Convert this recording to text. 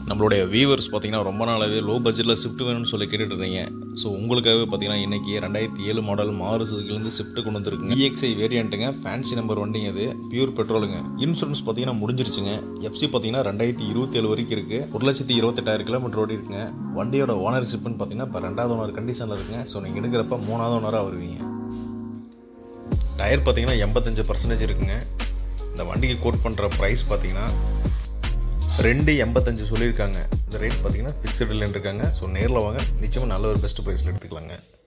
நம்மளுடைய வியூவர்ஸ் பார்த்தீங்கன்னா ரொம்ப நாளாகவே லோ பட்ஜெட்டில் ஷிஃப்ட் வேணும்னு சொல்லி கேட்டுட்டு இருந்தீங்க ஸோ உங்களுக்காகவே பார்த்தீங்கன்னா இன்றைக்கி ரெண்டாயிரத்தி ஏழு மாடல் மாறு சுசுக்கிலேருந்து ஷிஃப்ட் கொண்டு வந்துருக்குங்க இஎக்ஸ்ஐ வேரியண்ட்டுங்க ஃபேன்சி நம்பர் வண்டிங்க அது பியூர் பெட்ரோலுங்க இன்சூரன்ஸ் பார்த்தீங்கன்னா முடிஞ்சிருச்சுங்க எஃப்சி பார்த்தீங்கன்னா ரெண்டாயிரத்தி இருபத்தி ஏழு வரைக்கும் இருக்குது ஒரு லட்சத்தி இருபத்தெட்டாயிரம் கிலோமீட்டர் ஓடி இருக்குங்க வண்டியோட ஓனர்ஷிப்னு பார்த்தீங்கன்னா இப்போ ரெண்டாவது ஓனர் கண்டிஷனில் இருக்குங்க ஸோ நீங்கள் எடுக்கிறப்ப மூணாவது ஓனராக வருவீங்க டயர் பார்த்தீங்கன்னா எண்பத்தஞ்சு பர்சன்டேஜ் இருக்குங்க இந்த வண்டிக்கு கோட் பண்ணுற ப்ரைஸ் பார்த்தீங்கன்னா ரெண்டு எண்பத்தஞ்சு சொல்லியிருக்காங்க இந்த ரேட் பார்த்தீங்கன்னா ஃபிக்ஸ்டு இல்லைன்னு இருக்காங்க ஸோ நேரில் வாங்க நிச்சயமாக நல்ல ஒரு பெஸ்ட் ப்ரைஸில் எடுத்துக்கலாங்க